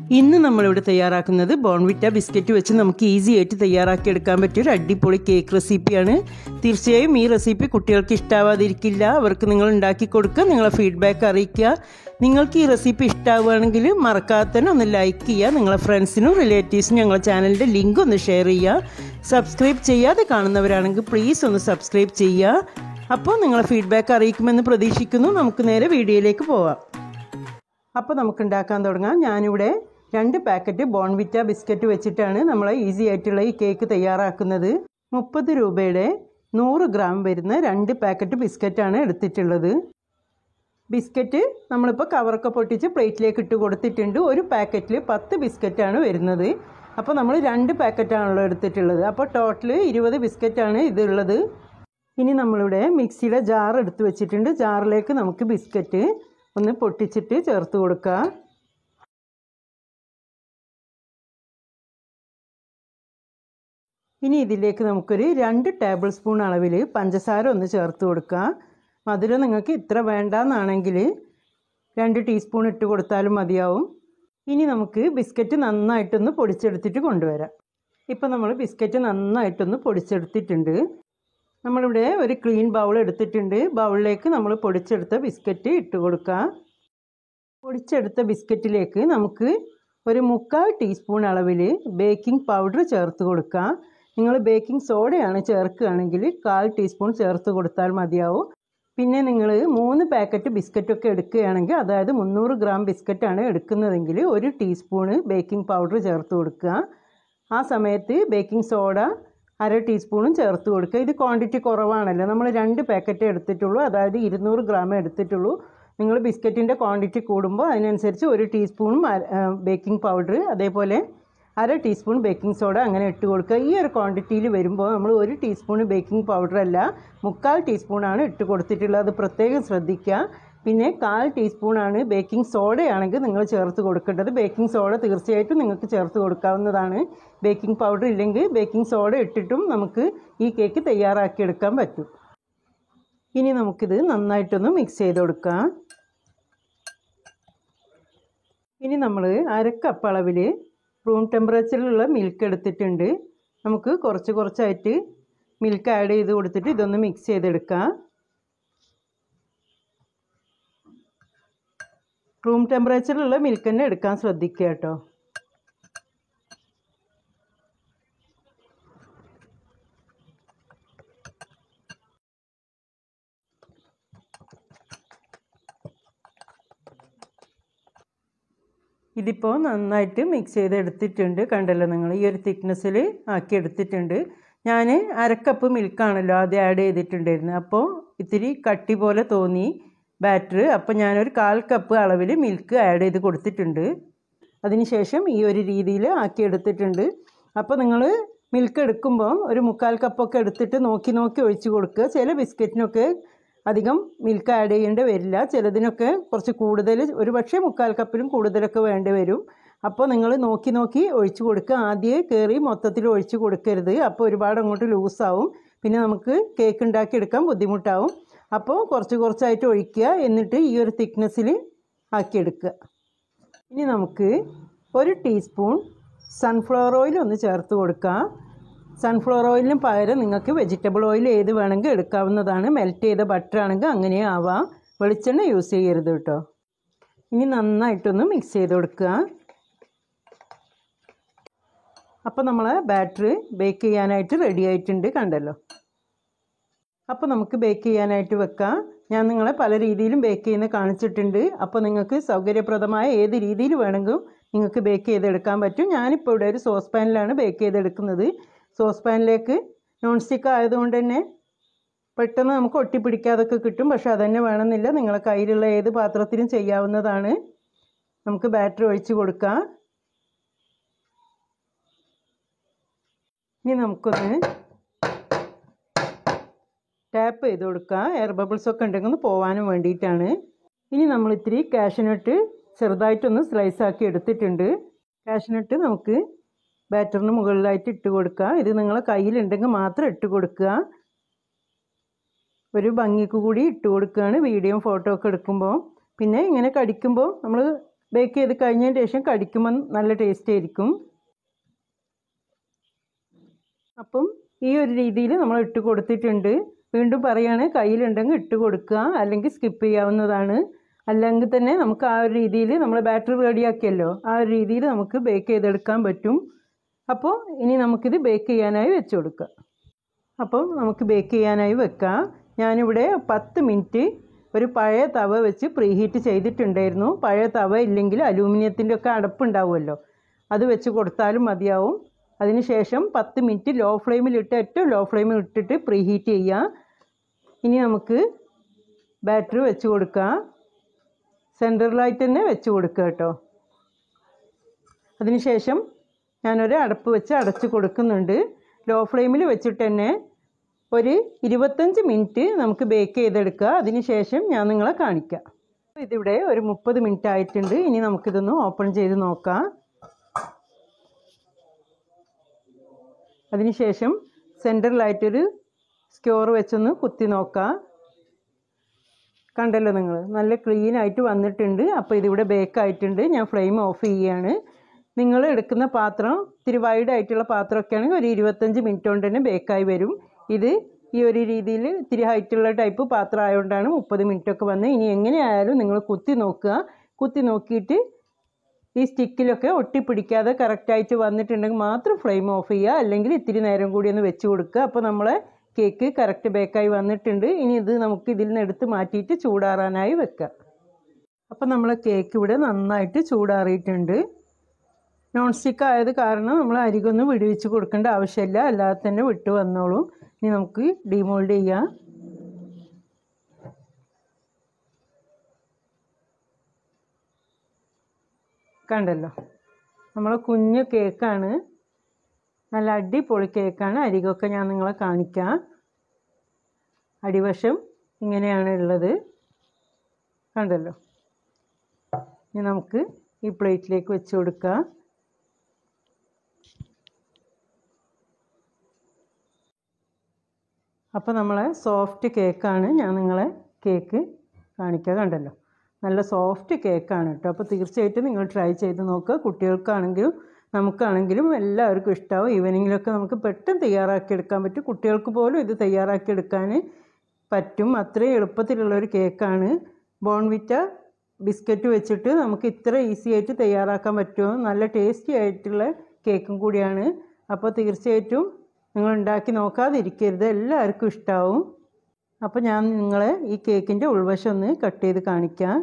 ഇന്ന് നമ്മളിവിടെ തയ്യാറാക്കുന്നത് ബോൺവിറ്റ ബിസ്ക്കറ്റ് വെച്ച് നമുക്ക് ഈസി ആയിട്ട് തയ്യാറാക്കി എടുക്കാൻ പറ്റിയ ഒരു അടിപൊളി കേക്ക് റെസിപ്പിയാണ് തീർച്ചയായും ഈ റെസിപ്പി കുട്ടികൾക്ക് ഇഷ്ടാവാതിരിക്കില്ല അവർക്ക് നിങ്ങൾ ഉണ്ടാക്കി കൊടുക്കുക നിങ്ങളെ ഫീഡ്ബാക്ക് അറിയിക്കുക നിങ്ങൾക്ക് ഈ റെസിപ്പി ഇഷ്ടമാവുകയാണെങ്കിൽ മറക്കാതെ തന്നെ ഒന്ന് ലൈക്ക് ചെയ്യുക നിങ്ങളെ ഫ്രണ്ട്സിനും റിലേറ്റീവ്സിനും ഞങ്ങളെ ചാനലിൻ്റെ ലിങ്ക് ഒന്ന് ഷെയർ ചെയ്യുക സബ്സ്ക്രൈബ് ചെയ്യാതെ കാണുന്നവരാണെങ്കിൽ പ്ലീസ് ഒന്ന് സബ്സ്ക്രൈബ് ചെയ്യുക അപ്പോൾ നിങ്ങളെ ഫീഡ്ബാക്ക് അറിയിക്കുമെന്ന് പ്രതീക്ഷിക്കുന്നു നമുക്ക് നേരെ വീഡിയോയിലേക്ക് പോവാം അപ്പോൾ നമുക്ക് ഉണ്ടാക്കാൻ തുടങ്ങാം ഞാനിവിടെ രണ്ട് പാക്കറ്റ് ബോൺവിറ്റ ബിസ്ക്കറ്റ് വെച്ചിട്ടാണ് നമ്മൾ ഈസി ആയിട്ടുള്ള ഈ കേക്ക് തയ്യാറാക്കുന്നത് മുപ്പത് രൂപയുടെ നൂറ് ഗ്രാം വരുന്ന രണ്ട് പാക്കറ്റ് ബിസ്ക്കറ്റാണ് എടുത്തിട്ടുള്ളത് ബിസ്ക്കറ്റ് നമ്മളിപ്പോൾ കവറൊക്കെ പൊട്ടിച്ച് പ്ലേറ്റിലേക്ക് ഇട്ട് കൊടുത്തിട്ടുണ്ട് ഒരു പാക്കറ്റിൽ പത്ത് ബിസ്ക്കറ്റാണ് വരുന്നത് അപ്പോൾ നമ്മൾ രണ്ട് പാക്കറ്റാണല്ലോ എടുത്തിട്ടുള്ളത് അപ്പോൾ ടോട്ടൽ ഇരുപത് ബിസ്ക്കറ്റാണ് ഇതുള്ളത് ഇനി നമ്മളിവിടെ മിക്സിയുടെ ജാർ എടുത്ത് വെച്ചിട്ടുണ്ട് ജാറിലേക്ക് നമുക്ക് ബിസ്ക്കറ്റ് ഒന്ന് പൊട്ടിച്ചിട്ട് ചേർത്ത് കൊടുക്കുക ഇനി ഇതിലേക്ക് നമുക്കൊരു രണ്ട് ടേബിൾ സ്പൂൺ അളവിൽ പഞ്ചസാര ഒന്ന് ചേർത്ത് കൊടുക്കുക മധുരം നിങ്ങൾക്ക് ഇത്ര വേണ്ടാന്നാണെങ്കിൽ രണ്ട് ടീസ്പൂൺ ഇട്ട് കൊടുത്താലും മതിയാവും ഇനി നമുക്ക് ബിസ്ക്കറ്റ് നന്നായിട്ടൊന്ന് പൊടിച്ചെടുത്തിട്ട് കൊണ്ടുവരാം ഇപ്പം നമ്മൾ ബിസ്ക്കറ്റ് നന്നായിട്ടൊന്ന് പൊടിച്ചെടുത്തിട്ടുണ്ട് നമ്മളിവിടെ ഒരു ക്ലീൻ ബൗൾ എടുത്തിട്ടുണ്ട് ബൗളിലേക്ക് നമ്മൾ പൊടിച്ചെടുത്ത ബിസ്ക്കറ്റ് ഇട്ട് കൊടുക്കുക പൊടിച്ചെടുത്ത ബിസ്ക്കറ്റിലേക്ക് നമുക്ക് ഒരു മുക്കാൽ ടീസ്പൂൺ അളവിൽ ബേക്കിംഗ് പൗഡർ ചേർത്ത് കൊടുക്കുക നിങ്ങൾ ബേക്കിംഗ് സോഡയാണ് ചേർക്കുകയാണെങ്കിൽ കാൽ ടീസ്പൂൺ ചേർത്ത് കൊടുത്താൽ മതിയാവും പിന്നെ നിങ്ങൾ മൂന്ന് പാക്കറ്റ് ബിസ്ക്കറ്റൊക്കെ എടുക്കുകയാണെങ്കിൽ അതായത് മുന്നൂറ് ഗ്രാം ബിസ്ക്കറ്റാണ് എടുക്കുന്നതെങ്കിൽ ഒരു ടീസ്പൂണ് ബേക്കിംഗ് പൗഡർ ചേർത്ത് കൊടുക്കുക ആ സമയത്ത് ബേക്കിംഗ് സോഡ അര ടീസ്പൂണും ചേർത്ത് കൊടുക്കുക ഇത് ക്വാണ്ടിറ്റി കുറവാണല്ലോ നമ്മൾ രണ്ട് പാക്കറ്റ് എടുത്തിട്ടുള്ളൂ അതായത് ഇരുന്നൂറ് ഗ്രാം എടുത്തിട്ടുള്ളൂ നിങ്ങൾ ബിസ്ക്കറ്റിൻ്റെ ക്വാണ്ടിറ്റി കൂടുമ്പോൾ അതിനനുസരിച്ച് ഒരു ടീസ്പൂണും ബേക്കിംഗ് പൗഡർ അതേപോലെ അര ടീസ്പൂൺ ബേക്കിംഗ് സോഡ അങ്ങനെ ഇട്ട് കൊടുക്കുക ഈ ഒരു ക്വാണ്ടിറ്റിയിൽ വരുമ്പോൾ നമ്മൾ ഒരു ടീസ്പൂൺ ബേക്കിംഗ് പൗഡർ അല്ല മുക്കാൽ ടീസ്പൂണാണ് ഇട്ട് കൊടുത്തിട്ടുള്ളത് അത് പ്രത്യേകം ശ്രദ്ധിക്കുക പിന്നെ കാൽ ടീസ്പൂണാണ് ബേക്കിംഗ് സോഡയാണെങ്കിൽ നിങ്ങൾ ചേർത്ത് കൊടുക്കേണ്ടത് ബേക്കിംഗ് സോഡ തീർച്ചയായിട്ടും നിങ്ങൾക്ക് ചേർത്ത് കൊടുക്കാവുന്നതാണ് ബേക്കിംഗ് പൗഡർ ഇല്ലെങ്കിൽ ബേക്കിംഗ് സോഡ ഇട്ടിട്ടും നമുക്ക് ഈ കേക്ക് തയ്യാറാക്കിയെടുക്കാൻ പറ്റും ഇനി നമുക്കിത് നന്നായിട്ടൊന്ന് മിക്സ് ചെയ്ത് കൊടുക്കാം ഇനി നമ്മൾ അരക്കപ്പ് അളവിൽ റൂം ടെമ്പറേച്ചറിലുള്ള മിൽക്ക് എടുത്തിട്ടുണ്ട് നമുക്ക് കുറച്ച് കുറച്ചായിട്ട് മിൽക്ക് ആഡ് ചെയ്ത് കൊടുത്തിട്ട് ഇതൊന്ന് മിക്സ് ചെയ്തെടുക്കാം റൂം ടെമ്പറേച്ചറിലുള്ള മിൽക്ക് തന്നെ എടുക്കാൻ ശ്രദ്ധിക്കുക കേട്ടോ ഇതിപ്പോൾ നന്നായിട്ട് മിക്സ് ചെയ്ത് എടുത്തിട്ടുണ്ട് കണ്ടല്ലോ നിങ്ങൾ ഈ ഒരു തിക്നെസ്സിൽ ആക്കി എടുത്തിട്ടുണ്ട് ഞാൻ അരക്കപ്പ് മിൽക്കാണല്ലോ ആദ്യം ആഡ് ചെയ്തിട്ടുണ്ടായിരുന്നത് അപ്പോൾ ഇത്തിരി കട്ടി പോലെ തോന്നി ബാറ്റർ അപ്പോൾ ഞാനൊരു കാൽ കപ്പ് അളവിൽ മിൽക്ക് ആഡ് ചെയ്ത് കൊടുത്തിട്ടുണ്ട് അതിനുശേഷം ഈ ഒരു രീതിയിൽ ആക്കി എടുത്തിട്ടുണ്ട് അപ്പോൾ നിങ്ങൾ മിൽക്ക് എടുക്കുമ്പോൾ ഒരു മുക്കാൽ കപ്പൊക്കെ എടുത്തിട്ട് നോക്കി നോക്കി ഒഴിച്ച് കൊടുക്കുക ചില ബിസ്ക്കറ്റിനൊക്കെ അധികം മിൽക്ക് ആഡ് ചെയ്യേണ്ടി വരില്ല ചിലതിനൊക്കെ കുറച്ച് കൂടുതൽ ഒരു പക്ഷേ മുക്കാൽ കപ്പിലും കൂടുതലൊക്കെ വേണ്ടി വരും അപ്പോൾ നിങ്ങൾ നോക്കി നോക്കി ഒഴിച്ച് കൊടുക്കുക ആദ്യമേ കയറി മൊത്തത്തിൽ ഒഴിച്ച് കൊടുക്കരുത് അപ്പോൾ ഒരുപാട് അങ്ങോട്ട് ലൂസാവും പിന്നെ നമുക്ക് കേക്ക് ഉണ്ടാക്കിയെടുക്കാൻ ബുദ്ധിമുട്ടാവും അപ്പോൾ കുറച്ച് കുറച്ചായിട്ട് ഒഴിക്കുക എന്നിട്ട് ഈ ഒരു തിക്നെസ്സിൽ ആക്കിയെടുക്കുക ഇനി നമുക്ക് ഒരു ടീസ്പൂൺ സൺഫ്ലവർ ഓയിൽ ഒന്ന് ചേർത്ത് കൊടുക്കാം സൺഫ്ലവർ ഓയിലിന് പകരം നിങ്ങൾക്ക് വെജിറ്റബിൾ ഓയിൽ ഏത് വേണമെങ്കിൽ എടുക്കാവുന്നതാണ് മെൽറ്റ് ചെയ്ത ബട്ടർ ആണെങ്കിൽ അങ്ങനെ ആവാം വെളിച്ചെണ്ണ യൂസ് ചെയ്യരുത് കേട്ടോ ഇനി നന്നായിട്ടൊന്ന് മിക്സ് ചെയ്ത് കൊടുക്കുക അപ്പോൾ നമ്മൾ ബാറ്റർ ബേക്ക് ചെയ്യാനായിട്ട് റെഡി ആയിട്ടുണ്ട് കണ്ടല്ലോ അപ്പോൾ നമുക്ക് ബേക്ക് ചെയ്യാനായിട്ട് വെക്കാം ഞാൻ നിങ്ങളെ പല രീതിയിലും ബേക്ക് ചെയ്യുന്ന കാണിച്ചിട്ടുണ്ട് അപ്പോൾ നിങ്ങൾക്ക് സൗകര്യപ്രദമായ ഏത് രീതിയിൽ വേണമെങ്കിലും നിങ്ങൾക്ക് ബേക്ക് ചെയ്തെടുക്കാൻ പറ്റും ഞാനിപ്പോൾ ഇവിടെ ഒരു സോസ് പാനിലാണ് ബേക്ക് ചെയ്തെടുക്കുന്നത് സോസ് പാനിലേക്ക് നോൺ സ്റ്റിക്ക് ആയതുകൊണ്ട് തന്നെ പെട്ടെന്ന് നമുക്ക് ഒട്ടിപ്പിടിക്കാതൊക്കെ കിട്ടും പക്ഷെ അതന്നെ വേണമെന്നില്ല നിങ്ങളെ കയ്യിലുള്ള ഏത് പാത്രത്തിലും ചെയ്യാവുന്നതാണ് നമുക്ക് ബാറ്റർ ഒഴിച്ച് കൊടുക്കാം ഇനി നമുക്കൊന്ന് ടാപ്പ് ചെയ്ത് കൊടുക്കുക എയർ ബബിൾസ് ഒക്കെ ഉണ്ടെങ്കിൽ ഒന്ന് പോകാനും വേണ്ടിയിട്ടാണ് ഇനി നമ്മൾ ഇത്തിരി കാഷ്യനട്ട് ചെറുതായിട്ടൊന്ന് സ്ലൈസ് ആക്കി എടുത്തിട്ടുണ്ട് കാഷ്യനട്ട് നമുക്ക് ബാറ്ററിന് മുകളിലായിട്ട് ഇട്ട് കൊടുക്കുക ഇത് നിങ്ങളെ കയ്യിലുണ്ടെങ്കിൽ മാത്രം ഇട്ട് കൊടുക്കുക ഒരു ഭംഗിക്ക് കൂടി ഇട്ട് കൊടുക്കുകയാണ് വീഡിയോയും ഫോട്ടോ ഒക്കെ എടുക്കുമ്പോൾ പിന്നെ ഇങ്ങനെ കടിക്കുമ്പോൾ നമ്മൾ ബേക്ക് ചെയ്ത് കഴിഞ്ഞതിന് ശേഷം കടിക്കുമ്പോൾ നല്ല ടേസ്റ്റ് ആയിരിക്കും അപ്പം ഈ ഒരു രീതിയിൽ നമ്മൾ ഇട്ട് കൊടുത്തിട്ടുണ്ട് വീണ്ടും പറയാണ് കയ്യിലുണ്ടെങ്കിൽ ഇട്ട് കൊടുക്കുക അല്ലെങ്കിൽ സ്കിപ്പ് ചെയ്യാവുന്നതാണ് അല്ലെങ്കിൽ തന്നെ നമുക്ക് ആ ഒരു രീതിയിൽ നമ്മൾ ബാറ്ററി റെഡിയാക്കിയല്ലോ ആ ഒരു രീതിയിൽ നമുക്ക് ബേക്ക് ചെയ്തെടുക്കാൻ പറ്റും അപ്പോൾ ഇനി നമുക്കിത് ബേക്ക് ചെയ്യാനായി വെച്ച് കൊടുക്കാം അപ്പോൾ നമുക്ക് ബേക്ക് ചെയ്യാനായി വെക്കാം ഞാനിവിടെ പത്ത് മിനിറ്റ് ഒരു പഴയ തവ വെച്ച് പ്രീഹീറ്റ് ചെയ്തിട്ടുണ്ടായിരുന്നു പഴയ തവ ഇല്ലെങ്കിൽ അലൂമിനിയത്തിൻ്റെ ഒക്കെ അടപ്പുണ്ടാവുമല്ലോ അത് വെച്ച് കൊടുത്താലും മതിയാവും അതിനുശേഷം പത്ത് മിനിറ്റ് ലോ ഫ്ലെയിമിലിട്ട് ഏറ്റവും ലോ ഫ്ലെയിമിൽ ഇട്ടിട്ട് പ്രീഹീറ്റ് ചെയ്യാം ഇനി നമുക്ക് ബാറ്ററി വെച്ച് കൊടുക്കാം സെൻറ്ററിലായിട്ട് തന്നെ വെച്ച് കൊടുക്കുക കേട്ടോ അതിനുശേഷം ഞാനൊരു അടപ്പ് വെച്ച് അടച്ച് കൊടുക്കുന്നുണ്ട് ലോ ഫ്ലെയിമിൽ വെച്ചിട്ട് തന്നെ ഒരു ഇരുപത്തഞ്ച് മിനിറ്റ് നമുക്ക് ബേക്ക് ചെയ്തെടുക്കുക അതിനുശേഷം ഞാൻ നിങ്ങളെ കാണിക്കാം ഇതിവിടെ ഒരു മുപ്പത് മിനിറ്റ് ആയിട്ടുണ്ട് ഇനി നമുക്കിതൊന്ന് ഓപ്പൺ ചെയ്ത് നോക്കാം അതിനുശേഷം സെൻറ്ററിലായിട്ടൊരു സ്ക്യോർ വെച്ചൊന്ന് കുത്തി നോക്കാം കണ്ടല്ലോ നിങ്ങൾ നല്ല ക്ലീൻ ആയിട്ട് വന്നിട്ടുണ്ട് അപ്പോൾ ഇതിവിടെ ബേക്ക് ആയിട്ടുണ്ട് ഞാൻ ഫ്ലെയിം ഓഫ് ചെയ്യുകയാണ് നിങ്ങൾ എടുക്കുന്ന പാത്രം ഇത്തിരി വൈഡ് ആയിട്ടുള്ള പാത്രമൊക്കെ ആണെങ്കിൽ ഒരു ഇരുപത്തഞ്ച് മിനിറ്റ് കൊണ്ട് തന്നെ ബേക്കായി വരും ഇത് ഈ ഒരു രീതിയിൽ ഇത്തിരി ഹൈറ്റുള്ള ടൈപ്പ് പാത്രം ആയതുകൊണ്ടാണ് മുപ്പത് മിനിറ്റ് ഒക്കെ വന്നത് ഇനി എങ്ങനെയായാലും നിങ്ങൾ കുത്തി നോക്കുക കുത്തി നോക്കിയിട്ട് ഈ സ്റ്റിക്കിലൊക്കെ ഒട്ടിപ്പിടിക്കാതെ കറക്റ്റായിട്ട് വന്നിട്ടുണ്ടെങ്കിൽ മാത്രം ഫ്ലെയിം ഓഫ് ചെയ്യുക അല്ലെങ്കിൽ ഇത്തിരി നേരം കൂടി ഒന്ന് വെച്ച് കൊടുക്കുക അപ്പോൾ നമ്മളെ കേക്ക് കറക്റ്റ് ബേക്കായി വന്നിട്ടുണ്ട് ഇനി ഇത് നമുക്ക് ഇതിൽ നിന്ന് എടുത്ത് മാറ്റിയിട്ട് ചൂടാറാനായി വെക്കാം അപ്പോൾ നമ്മളെ കേക്ക് ഇവിടെ നന്നായിട്ട് ചൂടാറിയിട്ടുണ്ട് നോൺ സ്റ്റിക്ക് ആയത് കാരണം നമ്മൾ അരികൊന്നും വിടുവിച്ച് കൊടുക്കേണ്ട ആവശ്യമില്ല അല്ലാതെ തന്നെ വിട്ട് വന്നോളും ഇനി നമുക്ക് ഡിമോൾഡ് ചെയ്യാം കണ്ടല്ലോ നമ്മളെ കുഞ്ഞു കേക്കാണ് നല്ല അടിപൊളി കേക്കാണ് അരികൊക്കെ ഞാൻ നിങ്ങളെ കാണിക്കാം അടിവശം ഇങ്ങനെയാണ് ഉള്ളത് കണ്ടല്ലോ ഇനി നമുക്ക് ഈ പ്ലേറ്റിലേക്ക് വെച്ച് കൊടുക്കാം അപ്പോൾ നമ്മളെ സോഫ്റ്റ് കേക്കാണ് ഞാൻ നിങ്ങളെ കേക്ക് കാണിക്കുക കണ്ടല്ലോ നല്ല സോഫ്റ്റ് കേക്കാണ് കേട്ടോ അപ്പോൾ തീർച്ചയായിട്ടും നിങ്ങൾ ട്രൈ ചെയ്ത് നോക്കുക കുട്ടികൾക്കാണെങ്കിലും നമുക്കാണെങ്കിലും എല്ലാവർക്കും ഇഷ്ടമാവും ഈവനിങ്ങിലൊക്കെ നമുക്ക് പെട്ടെന്ന് തയ്യാറാക്കി എടുക്കാൻ പറ്റും കുട്ടികൾക്ക് പോലും ഇത് തയ്യാറാക്കി എടുക്കാൻ പറ്റും അത്രയും എളുപ്പത്തിലുള്ള ഒരു കേക്കാണ് ബോൺവിറ്റ ബിസ്ക്കറ്റ് വെച്ചിട്ട് നമുക്ക് ഇത്ര ഈസി ആയിട്ട് തയ്യാറാക്കാൻ പറ്റുമോ നല്ല ടേസ്റ്റി ആയിട്ടുള്ള കേക്കും കൂടിയാണ് അപ്പോൾ തീർച്ചയായിട്ടും നിങ്ങൾ ഉണ്ടാക്കി നോക്കാതിരിക്കരുത് എല്ലാവർക്കും ഇഷ്ടമാവും അപ്പോൾ ഞാൻ നിങ്ങളെ ഈ കേക്കിൻ്റെ ഉൾവശം ഒന്ന് കട്ട് ചെയ്ത് കാണിക്കാം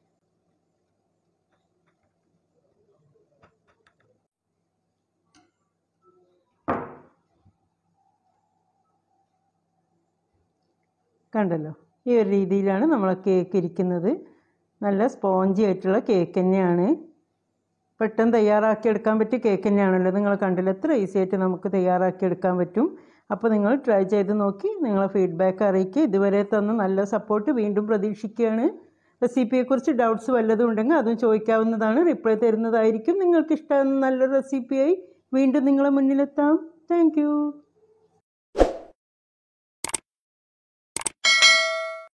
കണ്ടല്ലോ ഈ ഒരു രീതിയിലാണ് നമ്മളെ കേക്ക് ഇരിക്കുന്നത് നല്ല സ്പോഞ്ചി ആയിട്ടുള്ള കേക്ക് തന്നെയാണ് പെട്ടെന്ന് തയ്യാറാക്കി എടുക്കാൻ പറ്റിയ കേക്ക് തന്നെയാണല്ലോ നിങ്ങൾ കണ്ടില്ല എത്ര ഈസി ആയിട്ട് നമുക്ക് തയ്യാറാക്കി എടുക്കാൻ പറ്റും അപ്പോൾ നിങ്ങൾ ട്രൈ ചെയ്ത് നോക്കി നിങ്ങളെ ഫീഡ്ബാക്ക് അറിയിക്കുക ഇതുവരെ തന്ന നല്ല സപ്പോർട്ട് വീണ്ടും പ്രതീക്ഷിക്കുകയാണ് റെസിപ്പിയെക്കുറിച്ച് ഡൗട്ട്സ് വല്ലതും ഉണ്ടെങ്കിൽ അതും ചോദിക്കാവുന്നതാണ് റിപ്ലൈ തരുന്നതായിരിക്കും നിങ്ങൾക്ക് ഇഷ്ടമാകുന്ന നല്ലൊരു റെസിപ്പിയായി വീണ്ടും നിങ്ങളെ മുന്നിലെത്താം താങ്ക്